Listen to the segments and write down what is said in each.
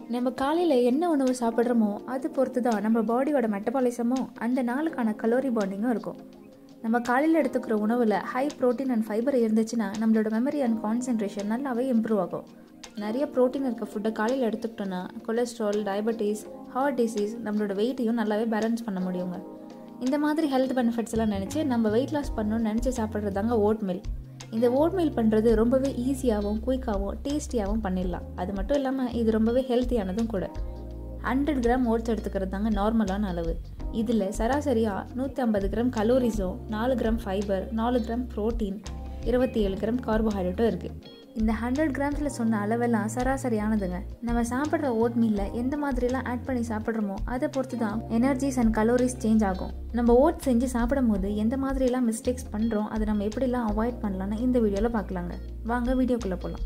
நம்ம காலையில் என்ன உணவு சாப்பிட்றோமோ அது பொறுத்து தான் நம்ம பாடியோட மெட்டபாலிசமும் அந்த நாளுக்கான கலோரி பாண்டிங்கும் இருக்கும் நம்ம காலையில் எடுத்துக்கிற உணவில் ஹை ப்ரோட்டீன் அண்ட் ஃபைபர் இருந்துச்சுன்னா நம்மளோட மெமரி அண்ட் கான்சென்ட்ரேஷன் நல்லாவே இம்ப்ரூவ் ஆகும் நிறைய ப்ரோட்டீன் இருக்க ஃபுட்டை காலையில் எடுத்துக்கிட்டோன்னா கொலஸ்ட்ரால் டயபெட்டிஸ் ஹார்ட் டிசீஸ் நம்மளோட வெயிட்டையும் நல்லாவே பேலன்ஸ் பண்ண முடியுங்க இந்த மாதிரி ஹெல்த் பெனிஃபிட்ஸ் எல்லாம் நினச்சி நம்ம வெயிட் லாஸ் பண்ணணும்னு நினச்சி சாப்பிட்றதாங்க ஓட் மில் இந்த ஓட் மீல் பண்ணுறது ரொம்பவே ஈஸியாகவும் குயிக்காகவும் டேஸ்டியாகவும் பண்ணிடலாம் அது மட்டும் இல்லாமல் இது ரொம்பவே ஹெல்த்தியானதும் கூட ஹண்ட்ரட் கிராம் ஓட்ஸ் எடுத்துக்கிறது தாங்க நார்மலான அளவு இதில் சராசரியாக நூற்றி ஐம்பது கிராம் கலோரிஸும் நாலு கிராம் ஃபைபர் நாலு கிராம் ப்ரோட்டீன் இருபத்தி ஏழு கிராம் கார்போஹைட்ரேட்டும் இருக்குது இந்த ஹண்ட்ரட் கிராம்ஸில் சொன்ன அளவெல்லாம் சராசரியானதுங்க நம்ம சாப்பிட்ற ஓட் மீலில் எந்த மாதிரிலாம் ஆட் பண்ணி சாப்பிட்றோமோ அதை பொறுத்து தான் எனர்ஜிஸ் அண்ட் கலோரிஸ் சேஞ்ச் ஆகும் நம்ம ஓட் செஞ்சு சாப்பிடும் போது எந்த மாதிரிலாம் மிஸ்டேக்ஸ் பண்ணுறோம் அதை நம்ம எப்படிலாம் அவாய்ட் பண்ணலாம்னு இந்த வீடியோவில் பார்க்கலாங்க வாங்க வீடியோக்குள்ளே போகலாம்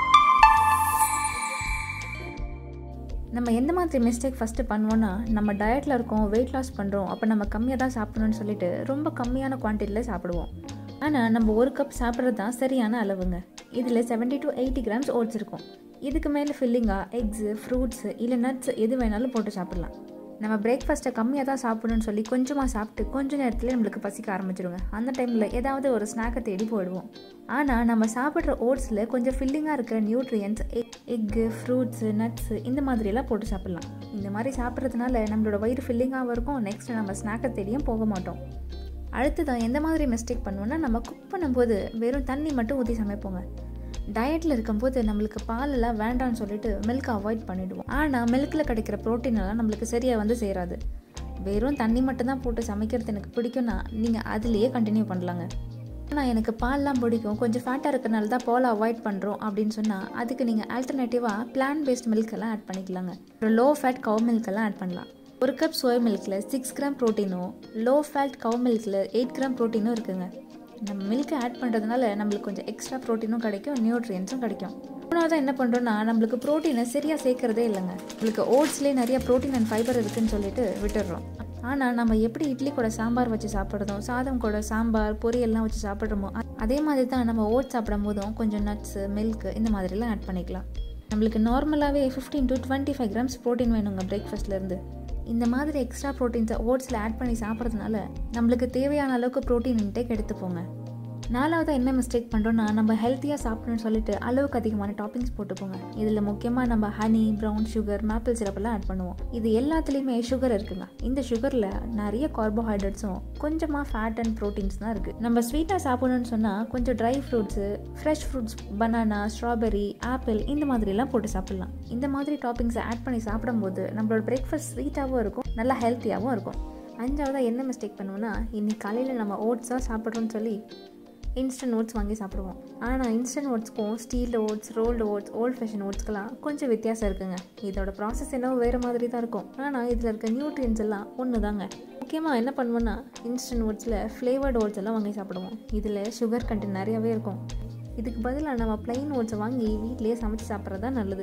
நம்ம எந்த மாதிரி மிஸ்டேக் ஃபஸ்ட்டு பண்ணுவோன்னா நம்ம டயட்டில் இருக்கோம் வெயிட் லாஸ் பண்ணுறோம் அப்போ நம்ம கம்மியாக தான் சாப்பிடணும்னு சொல்லிட்டு ரொம்ப கம்மியான குவான்டிட்டியில் சாப்பிடுவோம் ஆனால் நம்ம ஒரு கப் சாப்பிட்றது தான் சரியான அளவுங்க இதில் seventy two eighty grams oats இருக்கும் இதுக்கு மேலே ஃபில்லிங்காக எக்ஸு ஃப்ரூட்ஸு இல்லை நட்ஸ் எது வேணாலும் போட்டு சாப்பிட்லாம் நம்ம பிரேக்ஃபாஸ்ட்டை கம்மியாக தான் சாப்பிடணும்னு சொல்லி கொஞ்சமாக சாப்பிட்டு கொஞ்ச நேரத்தில் நம்மளுக்கு பசிக்க ஆரம்பிச்சிருங்க அந்த டைமில் ஏதாவது ஒரு ஸ்நாக்கை தேடி போயிடுவோம் ஆனால் நம்ம சாப்பிட்ற ஓட்ஸில் கொஞ்சம் ஃபில்லிங்காக இருக்கிற நியூட்ரியன்ஸ் எக்கு ஃப்ரூட்ஸு நட்ஸு இந்த மாதிரியெல்லாம் போட்டு சாப்பிட்லாம் இந்த மாதிரி சாப்பிட்றதுனால நம்மளோட வயிறு ஃபில்லிங்காகவும் இருக்கும் நெக்ஸ்ட் நம்ம ஸ்நாக்கை தேடியும் போக மாட்டோம் அடுத்ததான் எந்த மாதிரி மிஸ்டேக் பண்ணுவோன்னா நம்ம குக் பண்ணும்போது வெறும் தண்ணி மட்டும் ஊற்றி சமைப்போங்க டயட்டில் இருக்கும்போது நம்மளுக்கு பாலெல்லாம் வேண்டாம்னு சொல்லிட்டு மில்க் அவாய்ட் பண்ணிவிடுவோம் ஆனால் மில்கில் கிடைக்கிற ப்ரோட்டீன் எல்லாம் நம்மளுக்கு சரியாக வந்து சேராது வெறும் தண்ணி மட்டும்தான் போட்டு சமைக்கிறது எனக்கு பிடிக்கும்னா நீங்கள் அதுலேயே கண்டினியூ பண்ணலாங்க ஆனால் எனக்கு பால்லாம் பிடிக்கும் கொஞ்சம் ஃபேட்டாக இருக்கிறனால தான் பாலை அவாய்ட் பண்ணுறோம் அப்படின்னு சொன்னால் அதுக்கு நீங்கள் ஆல்டர்னேட்டிவாக பிளான் பேஸ்ட் மில்க் எல்லாம் ஆட் பண்ணிக்கலாங்க அப்புறம் லோ ஃபேட் கவ் மில்க் எல்லாம் ஆட் பண்ணலாம் ஒரு கப் சோயா மில்கில் சிக்ஸ் கிராம் ப்ரோட்டீனும் லோ ஃபேட் கவ் மில்கில் எயிட் கிராம் ப்ரோட்டீனும் இருக்குங்க நம்ம மில்க்கை ஆட் பண்ணுறதுனால நம்மளுக்கு கொஞ்சம் எக்ஸ்ட்ரா ப்ரோட்டீனும் கிடைக்கும் நியூட்ரியன்ஸும் கிடைக்கும் மூணாவது என்ன பண்ணுறோன்னா நம்மளுக்கு ப்ரோட்டீனை சரியாக சேர்க்கறதே இல்லைங்க நம்மளுக்கு ஓட்ஸ்லேயே நிறைய ப்ரோட்டீன் அண்ட் ஃபைபர் இருக்குன்னு சொல்லிட்டு விட்டுடுறோம் ஆனால் நம்ம எப்படி இட்லி கூட சாம்பார் வச்சு சாப்பிட்றதும் சாதம் கூட சாம்பார் பொரியல்லாம் வச்சு சாப்பிட்றோமோ அதே மாதிரி தான் நம்ம ஓட்ஸ் சாப்பிடும் போதும் கொஞ்சம் நட்ஸு மில்க் இந்த மாதிரிலாம் ஆட் பண்ணிக்கலாம் நம்மளுக்கு நார்மலாகவே fifteen to twenty five grams protein வேணுங்க பிரேக்ஃபாஸ்ட்லேருந்து இந்த மாதிரி எக்ஸ்ட்ரா ப்ரோட்டீன்ஸை ஓட்ஸில் ஆட் பண்ணி சாப்பிட்றதுனால நம்மளுக்கு தேவையான அளவுக்கு ப்ரோட்டீன் இன்டேக் எடுத்துப்போங்க நாலாவது என்ன மிஸ்டேக் பண்ணுறோன்னா நம்ம ஹெல்த்தியாக சாப்பிடணும்னு சொல்லிட்டு அளவுக்கு அதிகமான டாப்பிங்ஸ் போட்டுப்போங்க இதில் முக்கியமாக நம்ம ஹனி ப்ரௌன் சுகர் மேப்பிள் சிரப்பெல்லாம் ஆட் பண்ணுவோம் இது எல்லாத்துலேயுமே சுகர் இருக்குங்க இந்த சுகரில் நிறைய கார்போஹைட்ரேட்ஸும் கொஞ்சமாக ஃபேட் அண்ட் ப்ரோட்டீன்ஸ் தான் இருக்குது நம்ம ஸ்வீட்டாக சாப்பிடணும்னு சொன்னால் கொஞ்சம் dry fruits fresh fruits banana strawberry apple இந்த மாதிரிலாம் போட்டு சாப்பிட்லாம் இந்த மாதிரி டாப்பிங்ஸை ஆட் பண்ணி சாப்பிடும்போது நம்மளோட பிரேக்ஃபாஸ்ட் ஸ்வீட்டாகவும் இருக்கும் நல்லா ஹெல்த்தியாகவும் இருக்கும் அஞ்சாவதாக என்ன மிஸ்டேக் பண்ணுவோன்னா இன்னைக்கு காலையில் நம்ம ஓட்ஸாக சாப்பிட்றோன்னு சொல்லி இன்ஸ்டன்ட் ஓட்ஸ் வாங்கி சாப்பிடுவோம் ஆனால் இன்ஸ்டன்ட் ஓட்ஸ்க்கும் steel oats rolled oats old fashion ஓட்ஸ்க்கெலாம் கொஞ்சம் வித்தியாசம் இருக்குங்க இதோட ப்ராசஸ் என்னவோ வேறு மாதிரி தான் இருக்கும் ஆனால் இதில் இருக்க நியூட்ரியன்ஸ் எல்லாம் ஒன்று தாங்க முக்கியமாக என்ன பண்ணுவோன்னா இன்ஸ்டன்ட் ஓட்ஸில் ஃப்ளேவர்டு ஓட்ஸ் எல்லாம் வாங்கி சாப்பிடுவோம் இதில் சுகர் கண்டென்ட் நிறையாவே இருக்கும் இதுக்கு பதிலாக நம்ம ப்ளைன் ஓட்ஸை வாங்கி வீட்லேயே சமைச்சு சாப்பிட்றது தான் நல்லது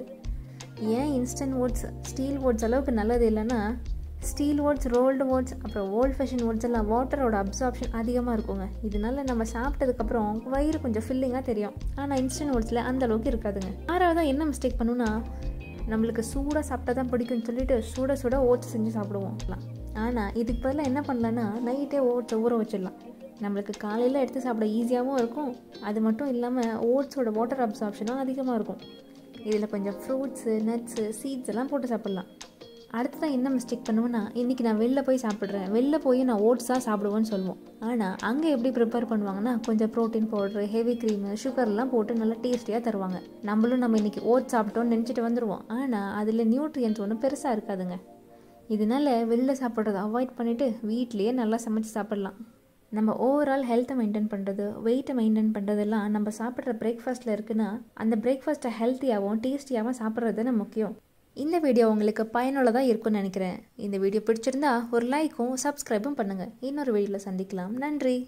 ஏன் இன்ஸ்டன்ட் ஓட்ஸ் ஸ்டீல் ஓட்ஸ் அளவுக்கு நல்லது இல்லைன்னா ஸ்டீல் ஓட்ஸ் ரோல்டு ஓட்ஸ் அப்புறம் ஓல்ட் ஃபேஷன் ஓட்ஸ் எல்லாம் வாட்டரோட அப்சார்ப்ஷன் அதிகமாக இருக்குங்க இதனால நம்ம சாப்பிட்டதுக்கப்புறம் வயிறு கொஞ்சம் ஃபில்லிங்காக தெரியும் ஆனால் இன்ஸ்டன்ட் ஓட்ஸில் அந்த அளவுக்கு இருக்காதுங்க ஆறாவதாக என்ன மிஸ்டேக் பண்ணுன்னா நம்மளுக்கு சூடாக சாப்பிட்டா தான் பிடிக்கும்னு சொல்லிட்டு சுட சுட ஓட்ஸ் செஞ்சு சாப்பிடுவோம் ஆனால் இதுக்கு பதிலாக என்ன பண்ணலான்னா நைட்டே ஓட்ஸை ஊற வச்சிடலாம் நம்மளுக்கு காலையில் எடுத்து சாப்பிட ஈஸியாகவும் இருக்கும் அது மட்டும் இல்லாமல் ஓட்ஸோட வாட்டர் அப்சார்ப்ஷனும் அதிகமாக இருக்கும் இதில் கொஞ்சம் ஃப்ரூட்ஸு நட்ஸு சீட்ஸ் எல்லாம் போட்டு சாப்பிட்லாம் அடுத்ததான் என்ன மிஸ்டேக் பண்ணுவேன்னா இன்றைக்கி நான் வெளில போய் சாப்பிட்றேன் வெளில போய் நான் ஓட்ஸ் தான் சாப்பிடுவேன்னு சொல்லுவோம் ஆனால் அங்கே எப்படி ப்ரிப்பேர் பண்ணுவாங்கன்னா கொஞ்சம் ப்ரோட்டீன் பவுட்ரு ஹெவி க்ரீமு சுகர்லாம் போட்டு நல்லா டேஸ்டியாக தருவாங்க நம்மளும் நம்ம இன்றைக்கி ஓட்ஸ் சாப்பிட்டோன்னு நினச்சிட்டு வந்துடுவோம் ஆனால் அதில் நியூட்ரியன்ஸ் ஒன்றும் பெருசாக இருக்காதுங்க இதனால வெளில சாப்பிட்றத அவாய்ட் பண்ணிவிட்டு வீட்லேயே நல்லா சமைச்சு சாப்பிட்லாம் நம்ம ஓவரால் ஹெல்த்தை மெயின்டைன் பண்ணுறது வெயிட்டை மெயின்டைன் பண்ணுறதெல்லாம் நம்ம சாப்பிட்ற பிரேக்ஃபாஸ்ட்டில் இருக்குன்னா அந்த பிரேக்ஃபாஸ்ட்டை ஹெல்த்தியாகவும் டேஸ்டியாகவும் சாப்பிட்றது தான் முக்கியம் இந்த வீடியோ உங்களுக்கு பயனுள்ளதாக இருக்கும்னு நினைக்கிறேன் இந்த வீடியோ பிடிச்சிருந்தா ஒரு லைக்கும் சப்ஸ்கிரைபும் பண்ணுங்கள் இன்னொரு வீடியோவில் சந்திக்கலாம் நன்றி